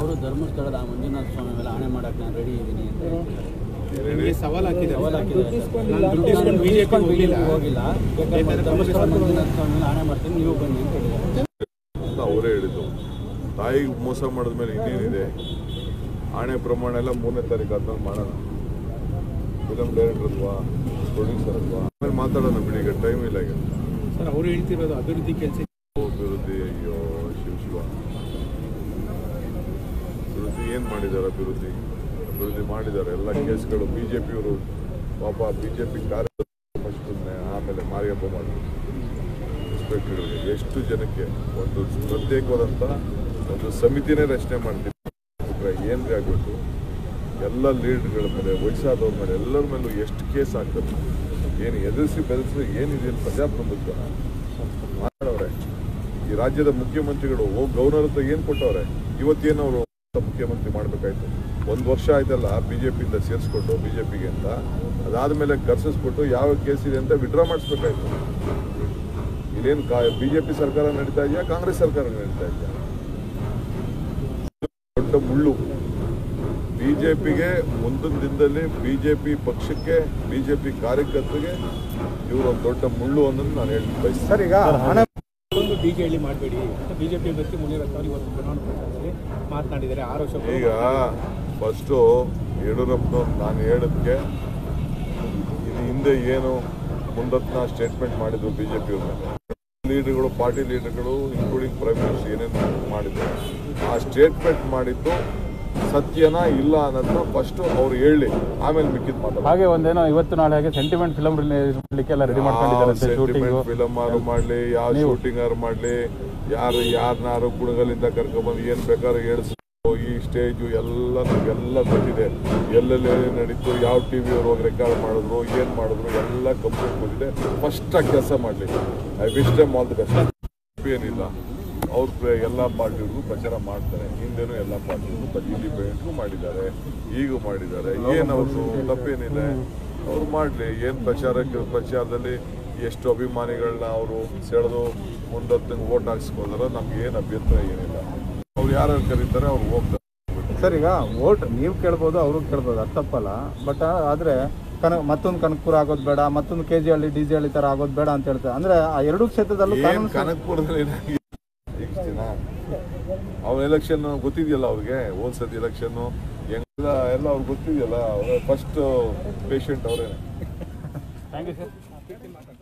ಅವರು ಧರ್ಮಸ್ಥಳದ ಆ ಮಂಜುನಾಥ ಸ್ವಾಮಿ ಮೇಲೆ ಆಣೆ ಮಾಡಕ್ಕೆ ನಾನು ರೆಡಿ ಇದ್ದೀನಿ ಅಂತ ಹೇಳ್ತಿದ್ದಾರೆ. ನಿಮಗೆ ಸವಾಲ್ ಹಾಕಿದ್ದಾರೆ ಸವಾಲ್ ಹಾಕಿದ್ದಾರೆ ಸರ್. ನಾನು ದುಡ್ಡು ಇಸ್ಕೊಂಡು ಬಿಜೆಪಿ ಹೋಗಿಲ್ಲ ಹೋಗಿಲ್ಲ ಬೇಕಾದ್ರೆ ಧರ್ಮಸ್ಥಳ ಮಂಜುನಾಥ ಸ್ವಾಮಿ ಮೇಲೆ ಆಣೆ ಮಾಡ್ತೀನಿ ನೀವು ಬನ್ನಿ ಅಂತ ಹೇಳಿದ್ದಾರೆ ಅಂತ ಅವರೇ ಹೇಳಿದ್ದು ತಾಯಿಗೆ ಮೋಸ ಮಾಡಿದ್ಮೇಲೆ ಇನ್ನೇನಿದೆ ಆಣೆ ಪ್ರಮಾಣ ಎಲ್ಲ ಮೂರನೇ ತಾರೀಕು ಆದ್ಮೇಲೆ ಮಾಡೋಣ ಫಿಲಮ್ ಡೈರೆಕ್ಟರ್ ಅಲ್ವಾ ಪ್ರೊಡ್ಯೂಸರ್ ಅಲ್ವಾ ಆಮೇಲೆ ಮಾತಾಡೋಣ ಬಿಡಿ ಈಗ ಟೈಮ್ ಇಲ್ಲ ಈಗ ಸರ್ ಅವರು ಹೇಳ್ತಿರೋದು ಅಭಿವೃದ್ಧಿ ಕೆಲಸ ಅಭಿವೃದ್ಧಿ ಅಯ್ಯೋ ಶಿವ ಶಿವ ಅಭಿವೃದ್ಧಿ ಏನು ಮಾಡಿದ್ದಾರೆ ಅಭಿವೃದ್ಧಿ ಅಭಿವೃದ್ಧಿ ಮಾಡಿದ್ದಾರೆ ಎಲ್ಲ ಕೇಸ್ಗಳು ಬಿ ಜೆ ಪಿಯವರು ಪಾಪ ಬಿ ಜೆ ಪಿ ಕಾರ್ಯ ಆಮೇಲೆ ಮಾರಿಯಪ್ಪ ಮಾಡಿ ಇನ್ಸ್ಪೆಕ್ಟರ್ಗಳಿಗೆ ಎಷ್ಟು ಜನಕ್ಕೆ ಒಂದು ಪ್ರತ್ಯೇಕವಾದಂಥ ಒಂದು ಸಮಿತಿನೇ ರಚನೆ ಮಾಡ್ತೀವಿ ಏನ್ರಿ ಆಗಬೇಕು ಎಲ್ಲ ಲೀಡರ್ಗಳ ಮೇಲೆ ವಯಸ್ಸಾದವ್ರ ಮೇಲೆ ಎಲ್ಲರ ಮೇಲೂ ಎಷ್ಟು ಕೇಸ್ ಆಗ್ತದೆ ಏನು ಎದುರಿಸಿ ಬೆದರಿಸಿ ಏನಿದೆ ಅಂತ ಪ್ರಜಾಪ್ರಭುತ್ವ ಮಾಡವ್ರೆ ಈ ರಾಜ್ಯದ ಮುಖ್ಯಮಂತ್ರಿಗಳು ಹೋಗಿ ಗವರ್ನರ್ ಹತ್ರ ಏನು ಕೊಟ್ಟವ್ರೆ ಇವತ್ತೇನು ಅವರು ಮುಖ್ಯಮಂತ್ರಿ ಮಾಡಬೇಕಾಯ್ತು ಒಂದು ವರ್ಷ ಆಯ್ತಲ್ಲ ಬಿಜೆಪಿಯಿಂದ ಸೇರಿಸ್ಕೊಂಡು ಬಿಜೆಪಿಗೆ ಅಂತ ಅದಾದ್ಮೇಲೆ ಕರ್ಸಿಸ್ಬಿಟ್ಟು ಯಾವ ಕೇಸ್ ಇದೆ ಅಂತ ವಿಡ್ರಾ ಮಾಡಿಸ್ಬೇಕಾಯ್ತು ಇಲ್ಲೇನು ಕಾ ಬಿಜೆಪಿ ಸರ್ಕಾರ ನಡೀತಾ ಇದೆಯಾ ಕಾಂಗ್ರೆಸ್ ಸರ್ಕಾರ ನಡೀತಾ ಇದೆಯಾ ದೊಡ್ಡ ಮುಳ್ಳು ಬಿಜೆಪಿಗೆ ಮುಂದಿನ ದಿನದಲ್ಲಿ ಬಿಜೆಪಿ ಪಕ್ಷಕ್ಕೆ ಬಿಜೆಪಿ ಕಾರ್ಯಕರ್ತರಿಗೆ ಇವರು ಒಂದು ದೊಡ್ಡ ಮುಳ್ಳು ಅನ್ನೋದು ನಾನು ಹೇಳಿ ಬಯಸ್ತೀನಿ ಸರ್ ಈಗ ಹಣ ಒಂದು ಡಿ ಕೆ ಹಳ್ಳಿ ಮಾಡಬೇಡಿ ಅಂತ ಬಿಜೆಪಿ ಅಭ್ಯರ್ಥಿ ಮುನಿರತ್ನ ಅವರು ಇವತ್ತು ಚುನಾವಣಾ ಪ್ರಚಾರದಲ್ಲಿ ಮಾತನಾಡಿದ್ದಾರೆ ಆರು ವರ್ಷ ಈಗ ಫಸ್ಟು ಯಡಿಯೂರಪ್ಪನವ್ರು ನಾನು ಹೇಳೋದಕ್ಕೆ ಇದು ಹಿಂದೆ ಏನು ಮುಂದತ್ನ ಸ್ಟೇಟ್ಮೆಂಟ್ ಮಾಡಿದ್ರು ಬಿ ಜೆ ಪಿಯವ್ರ ಮೇಲೆ ಲೀಡರ್ಗಳು ಪಾರ್ಟಿ ಲೀಡರ್ಗಳು ಇನ್ಕ್ಲೂಡಿಂಗ್ ಪ್ರೈಮ್ ಮಿನಿಸ್ಟರ್ ಏನೇನು ಮಾಡಿದ್ರು ಆ ಸ್ಟೇಟ್ಮೆಂಟ್ ಮಾಡಿದ್ದು ಸತ್ಯನಾ ಇಲ್ಲ ಅನ್ನೋದನ್ನ ಫಸ್ಟ್ ಅವ್ರು ಹೇಳಿ ಆಮೇಲೆ ಮಿಕ್ಕಿದ್ ಮಾತಾಡ ಹಾಗೆ ಒಂದೇನೋ ಇವತ್ತು ನಾಳೆ ಹಾಗೆ ಸೆಂಟಿಮೆಂಟ್ ಫಿಲಮ್ ರಿಲೀಸ್ ಮಾಡ್ಲಿಕ್ಕೆ ಎಲ್ಲ ರೆಡಿ ಮಾಡ್ಕೊಂಡಿದ್ದಾರೆ ಶೂಟಿಂಗ್ ಫಿಲಮ್ ಆರು ಮಾಡ್ಲಿ ಯಾವ ಶೂಟಿಂಗ್ ಆರು ಮಾಡ್ಲಿ ಯಾರು ಯಾರನ್ನಾರು ಕುಣಗಲಿಂದ ಕರ್ಕೊಂಡ್ಬಂದು ಏನ್ ಬೇಕಾದ್ರೂ ಹೇಳ್ಸ್ ಈ ಸ್ಟೇಜು ಎಲ್ಲ ನಮಗೆಲ್ಲ ಗೊತ್ತಿದೆ ಎಲ್ಲೆಲ್ಲಿ ನಡೀತು ಯಾವ ಟಿ ವಿಯವ್ರು ಹೋಗಿ ರೆಕಾರ್ಡ್ ಮಾಡಿದ್ರು ಏನು ಮಾಡಿದ್ರು ಎಲ್ಲ ಕಂಪ್ಲೀಟ್ ಬಂದಿದೆ ಫಸ್ಟ್ ಆಗಿ ಕೆಲಸ ಮಾಡಲಿ I wish time all the best ಏನಿಲ್ಲ ಅವ್ರ ಎಲ್ಲ ಪಾರ್ಟಿಗೂ ಪ್ರಚಾರ ಮಾಡ್ತಾರೆ ಹಿಂದೆನೂ ಎಲ್ಲ ಪಾರ್ಟಿಗೂ ಇಂಡಿಪೆಂಡೆಂಟ್ಗೂ ಮಾಡಿದ್ದಾರೆ ಈಗೂ ಮಾಡಿದ್ದಾರೆ ಏನು ಅವ್ರದ್ದು ತಪ್ಪೇನಿಲ್ಲ ಅವ್ರು ಮಾಡಲಿ ಏನು ಪ್ರಚಾರಕ್ಕೆ ಪ್ರಚಾರದಲ್ಲಿ ಎಷ್ಟು ಅಭಿಮಾನಿಗಳನ್ನ ಅವರು ಸೆಳೆದು ಮುಂದೊತ್ತಿಗೆ ಓಟ್ ಹಾಕ್ಸ್ಕೋದಾರ ನಮ್ಗೆ ಏನು ಅಭ್ಯಂತರ ಏನಿಲ್ಲ ಅವ್ರು ಯಾರು ಕರೀತಾರೆ ಅವ್ರು ಹೋಗ್ತಾರೆ ಸರ್ ಈಗ ವೋಟ್ ನೀವು ಕೇಳ್ಬೋದು ಅವರು ಕೇಳ್ಬೋದು ಅದು ತಪ್ಪಲ್ಲ ಬಟ್ ಆದ್ರೆ ಕನ ಮತ್ತೊಂದು ಕನಕಪುರ ಆಗೋದು ಬೇಡ ಮತ್ತೊಂದು K G Halli D J Halli ತರ ಆಗೋದು ಬೇಡ ಅಂತ ಹೇಳ್ತಾರೆ ಅಂದ್ರೆ ಆ ಎರಡೂ ಕ್ಷೇತ್ರದಲ್ಲೂ ಏನ್ ಕಾನೂನು ಕನಕಪುರದಲ್ಲಿ ಏನಾಗಿದೆ? ಇಷ್ಟ್ ದಿನ ಅವ್ರ ಎಲೆಕ್ಷನ್ ಗೊತ್ತಿದೆಯಲ್ಲ ಅವ್ರಿಗೆ ಹೋದ್ ಸತಿ ಎಲೆಕ್ಷನ್ ಎಲ್ಲ ಎಲ್ಲ ಅವ್ರಿಗೆ ಗೊತ್ತಿದೆಯಲ್ಲ ಫಸ್ಟ್ ಪೇಷಂಟ್ ಅವರೇನೆ ಥ್ಯಾಂಕ್ ಯು ಸರ್